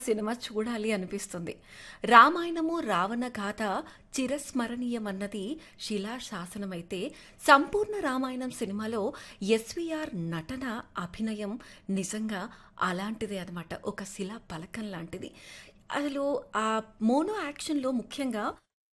cinema చూడాలి అనిపిస్తుంది రామాయణము రావణ గాథ చిరస్మరణీయమన్నది శిలాశాసనమైతే సంపూర్ణ రామాయణం సినిమాలో ఎస్విఆర్ నటన అభినయం నిజంగా అలాంటిదే అనమాట ఒక శిలా పలకం లాంటిది అసలు ఆ మోనో యాక్షన్లో ముఖ్యంగా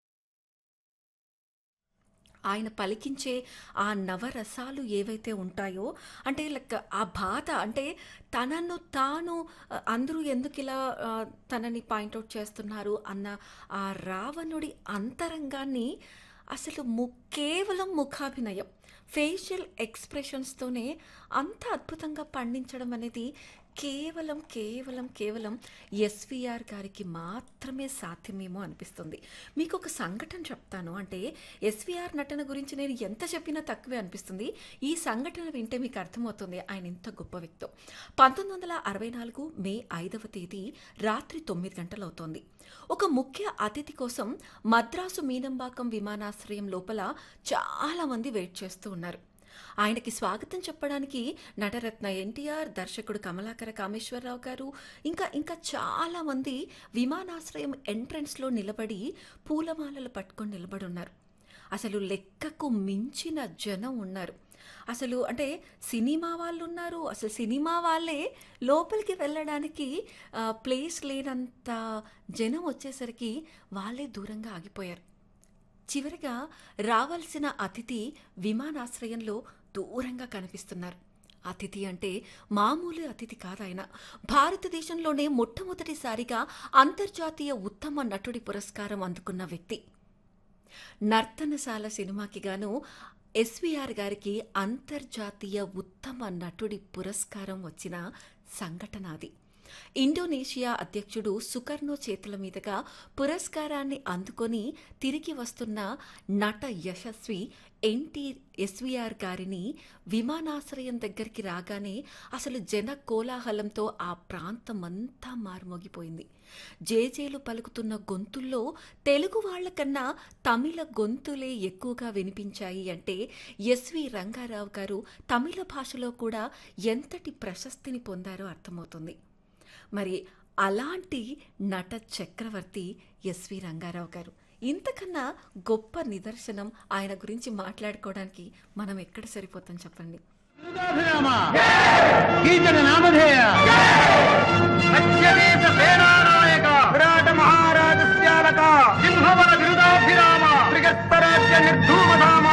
ఆయన పలికించే ఆ నవరసాలు ఏవైతే ఉంటాయో అంటే లైక్ ఆ బాధ అంటే తనను తాను ఆ, అందరూ ఎందుకు ఇలా ఆ, తనని పాయింట్అవుట్ చేస్తున్నారు అన్న ఆ రావణుడి అంతరంగాన్ని అసలు ము కేవలం ముఖాభినయం ఫేషియల్ ఎక్స్ప్రెషన్స్తోనే అంత అద్భుతంగా పండించడం అనేది కేవలం కేవలం కేవలం ఎస్విఆర్ గారికి మాత్రమే సాధ్యమేమో అనిపిస్తుంది మీకు ఒక సంఘటన చెప్తాను అంటే ఎస్విఆర్ నటన గురించి నేను ఎంత చెప్పినా తక్కువే అనిపిస్తుంది ఈ సంఘటన వింటే మీకు అర్థమవుతుంది ఆయన ఎంత గొప్ప వ్యక్తో పంతొమ్మిది వందల అరవై నాలుగు మే ఐదవ తేదీ రాత్రి తొమ్మిది గంటలు అవుతోంది ఒక ముఖ్య అతిథి కోసం మద్రాసు మీనంబాకం విమానాశ్రయం లోపల చాలా మంది వెయిట్ చేస్తూ ఉన్నారు ఆయనకి స్వాగతం చెప్పడానికి నటరత్న ఎన్టీఆర్ దర్శకుడు కమలాకర కామేశ్వరరావు గారు ఇంకా ఇంకా చాలా మంది విమానాశ్రయం ఎంట్రన్స్లో నిలబడి పూలమాలలు పట్టుకొని నిలబడి ఉన్నారు అసలు లెక్కకు మించిన జనం ఉన్నారు అసలు అంటే సినిమా వాళ్ళు ఉన్నారు అసలు సినిమా వాళ్ళే లోపలికి వెళ్ళడానికి ఆ, ప్లేస్ లేనంత జనం వచ్చేసరికి వాళ్ళే దూరంగా ఆగిపోయారు చివరిగా రావాల్సిన అతిథి విమానాశ్రయంలో దూరంగా కనిపిస్తున్నారు అతిథి అంటే మామూలు అతిథి కాదాయన భారతదేశంలోనే మొట్టమొదటిసారిగా అంతర్జాతీయ ఉత్తమ నటుడి పురస్కారం అందుకున్న వ్యక్తి నర్తనశాల సినిమాకి గాను ఎస్విఆర్ గారికి అంతర్జాతీయ ఉత్తమ నటుడి పురస్కారం వచ్చిన సంఘటన అది ఇండోనేషియా అధ్యక్షుడు సుకర్నో చేతుల మీదుగా పురస్కారాన్ని అందుకొని తిరిగి వస్తున్న నట యశస్వి ఎన్టీ ఎస్విఆర్ గారిని విమానాశ్రయం దగ్గరికి రాగానే అసలు జన కోలాహలంతో ఆ ప్రాంతం అంతా మారుమోగిపోయింది జేజేలు పలుకుతున్న గొంతుల్లో తెలుగు వాళ్ళకన్నా తమిళ గొంతులే ఎక్కువగా వినిపించాయి అంటే ఎస్వి రంగారావు గారు తమిళ భాషలో కూడా ఎంతటి ప్రశస్తిని పొందారో అర్థమవుతుంది మరి అలాంటి నట చక్రవర్తి ఎస్వి రంగారావు గారు ఇంతకన్నా గొప్ప నిదర్శనం ఆయన గురించి మాట్లాడుకోవడానికి మనం ఎక్కడ సరిపోతాం చెప్పండి విరుదాభిరామ కీచక నామధేయ సత్యవేద సేనానాయక విరాట మహారాజస్యాలక సింహవర విరుదాభిరామ త్రిగర్తరాజ్య నిర్ధూమధామ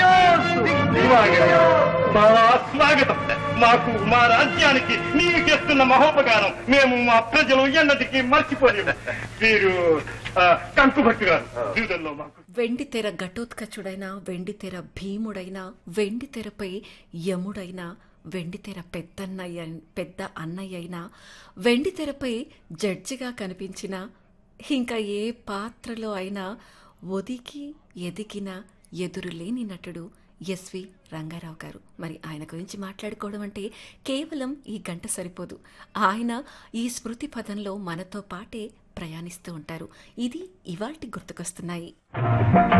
జయోస్తు మా స్వాగతం మాకు మా రాజ్యానికి నీవు చేస్తున్న మహోపకారం మేము మా ప్రజలు ఎన్నటికీ మర్చిపోలేము వీరు ఆ, కంకుభట్టు గారు జీవితంలో మాకు వెండి తెర ఘటోత్కచుడైన వెండి తెర భీముడైన వెండి తెరపై యముడైన వెండి తెర పెద్దన్నయ్య పెద్ద అన్నయ్య అయినా వెండి తెరపై జడ్జిగా కనిపించిన ఇంకా ఏ పాత్రలో అయినా ఒదిగి ఎదిగిన ఎదురులేని నటుడు ఎస్వి రంగారావు గారు మరి ఆయన గురించి మాట్లాడుకోవడం అంటే కేవలం ఈ గంట సరిపోదు ఆయన ఈ స్మృతి పదంలో మనతో పాటే ప్రయాణిస్తూ ఉంటారు ఇది ఇవాల్టి గుర్తుకొస్తున్నాయి